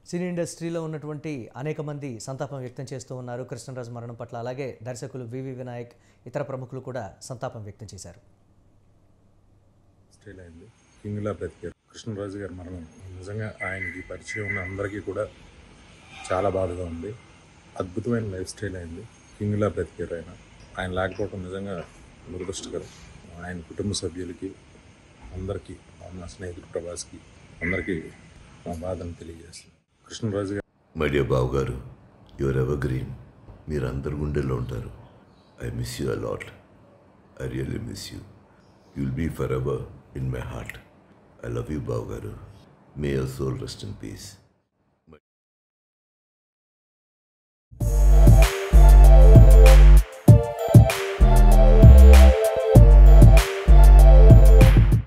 సినీ ఇండస్ట్రీలో ఉన్నటువంటి అనేక మంది సంతాపం వ్యక్తం చేస్తూ ఉన్నారు కృష్ణరాజు మరణం పట్ల అలాగే దర్శకులు వివి వినాయక్ ఇతర ప్రముఖులు కూడా సంతాపం వ్యక్తం చేశారు స్టైల్ అయింది కింగ్లా బ్రతికారు కృష్ణరాజు గారి మరణం నిజంగా ఆయనకి పరిచయం ఉన్న అందరికీ కూడా చాలా బాధగా ఉంది అద్భుతమైన లైఫ్ స్టైల్ అయింది కింగ్లా బ్రతికారు ఆయన ఆయన లేకపోవడం నిజంగా దురదృష్టకరం ఆయన కుటుంబ సభ్యులకి అందరికీ నా స్నేహితుడు ప్రభాస్కి అందరికీ మా బాధను తెలియజేస్తుంది కృష్ణరాజు గారు మై డియర్ బాబు గారు యువర్ ఎవర్ గ్రీన్ మీరు అందరి గుండెల్లో ఉంటారు I miss you a lot I really miss you you'll be forever in my heart I love you Babu గారు may your soul rest in piece